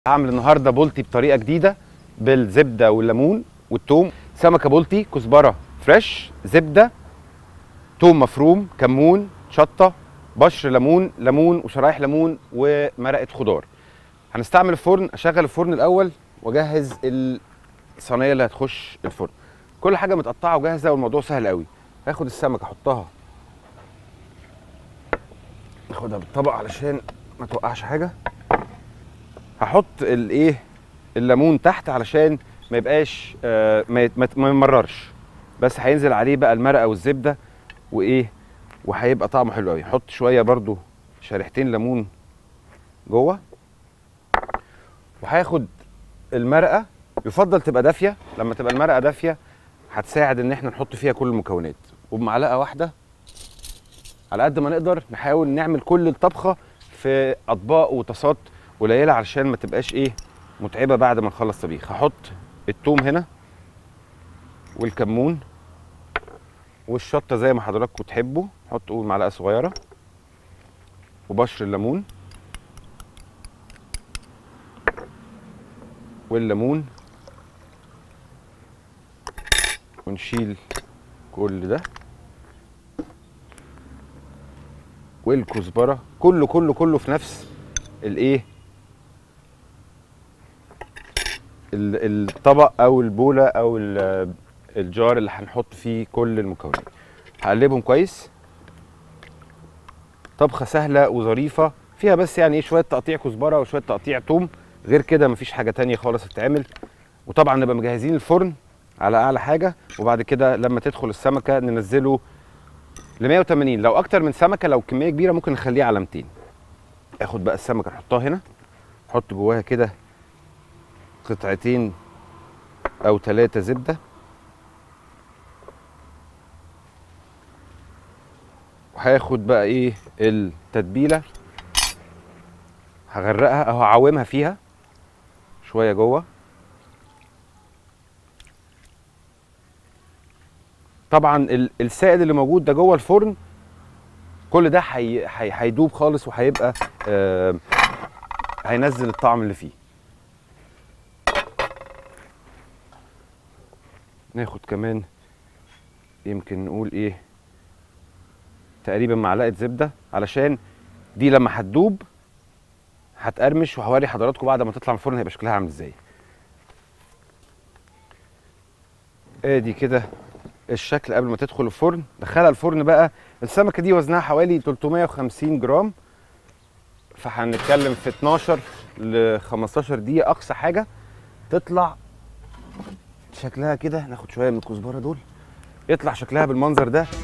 هعمل النهارده بولتي بطريقه جديده بالزبده والليمون والثوم سمكه بولتي كزبره فريش زبده ثوم مفروم كمون شطه بشر ليمون ليمون وشرايح ليمون ومرقه خضار هنستعمل الفرن اشغل الفرن الاول واجهز الصينيه اللي هتخش الفرن كل حاجه متقطعه وجاهزه والموضوع سهل قوي هاخد السمكه احطها اخدها بالطبق علشان ما توقعش حاجه هحط الايه الليمون تحت علشان ما يبقاش آه ما يت- ما يت- ما يمررش بس هينزل عليه بقى المرقه والزبده وايه وهيبقى طعمه حلو قوي حط شويه برضو شريحتين ليمون جوه وهاخد المرقه يفضل تبقى دافيه لما تبقى المرقه دافيه هتساعد ان احنا نحط فيها كل المكونات وبمعلقه واحده على قد ما نقدر نحاول نعمل كل الطبخه في اطباق وطاسات قليله علشان ما تبقاش ايه متعبه بعد ما نخلص طبيخ هحط التوم هنا والكمون والشطه زي ما حضراتكم تحبوا حط قول معلقه صغيره وبشر الليمون والليمون ونشيل كل ده والكزبره كله كله كله في نفس الايه ال- الطبق او البوله او ال- الجار اللي هنحط فيه كل المكونات هقلبهم كويس طبخه سهله وظريفه فيها بس يعني ايه شويه تقطيع كزبره وشويه تقطيع توم غير كده مفيش حاجه تانية خالص تتعمل وطبعا نبقى مجهزين الفرن على اعلى حاجه وبعد كده لما تدخل السمكه ننزله ل 180 لو اكتر من سمكه لو كميه كبيره ممكن نخليها على 200 اخد بقى السمكه نحطها هنا نحط جواها كده قطعتين او ثلاثه زبده وهاخد بقى ايه التتبيله هغرقها او هعومها فيها شويه جوه طبعا ال- السائل اللي موجود ده جوه الفرن كل ده هي- هي- هيدوب خالص وهيبقى آه هينزل الطعم اللي فيه ناخد كمان يمكن نقول ايه تقريبا معلقه زبده علشان دي لما هتدوب هتقرمش وهوري حضراتكم بعد ما تطلع من الفرن هيبقى شكلها عامل ازاي ادي كده الشكل قبل ما تدخل الفرن دخلها الفرن بقى السمكه دي وزنها حوالي 350 جرام فهنتكلم في 12 ل 15 دقيقه اقصى حاجه تطلع شكلها كده ناخد شويه من الكزبره دول يطلع شكلها بالمنظر ده